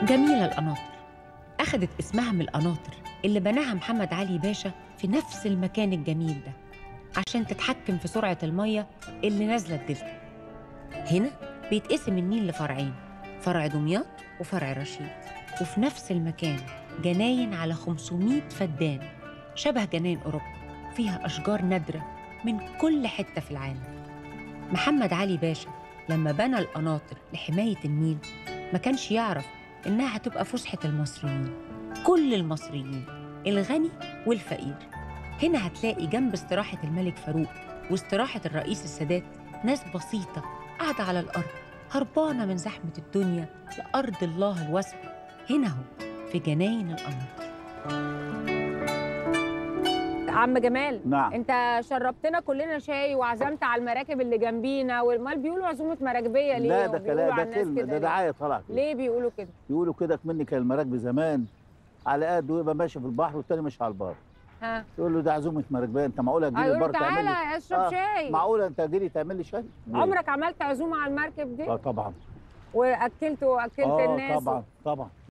جميلة القناطر أخدت اسمها من القناطر اللي بناها محمد علي باشا في نفس المكان الجميل ده عشان تتحكم في سرعة المية اللي نازلة الدلتا هنا بيتقسم النيل لفرعين فرع دمياط وفرع رشيد وفي نفس المكان جناين على 500 فدان شبه جناين أوروبا فيها أشجار نادرة من كل حتة في العالم محمد علي باشا لما بنى القناطر لحماية النيل ما كانش يعرف إنها هتبقى فسحة المصريين كل المصريين الغني والفقير هنا هتلاقي جنب استراحة الملك فاروق واستراحة الرئيس السادات ناس بسيطة قاعدة على الأرض هربانة من زحمة الدنيا لأرض الله الواسعة هنا هو في جناين القناطر عم جمال نعم انت شربتنا كلنا شاي وعزمت على المراكب اللي جنبينا والمال بيقولوا عزومه مراكبيه ليه لا ده وبيقولوا كلام على ده الناس كلمه كده ده ليه؟ دعايه طلع كده ليه بيقولوا كده يقولوا كده مني كان المراكب زمان على قد ويبقى ماشي في البحر والتاني ماشي على البر ها يقول له ده عزومه مراكبيه انت معقوله اه تجيلي يقولوا البر تعمل لي تعالى اشرب آه، شاي معقوله انت تجيلي تعمل لي شاي عمرك عملت عزومه على المركب دي اه طبعا واكلت واكلت اه الناس طبعا طبعا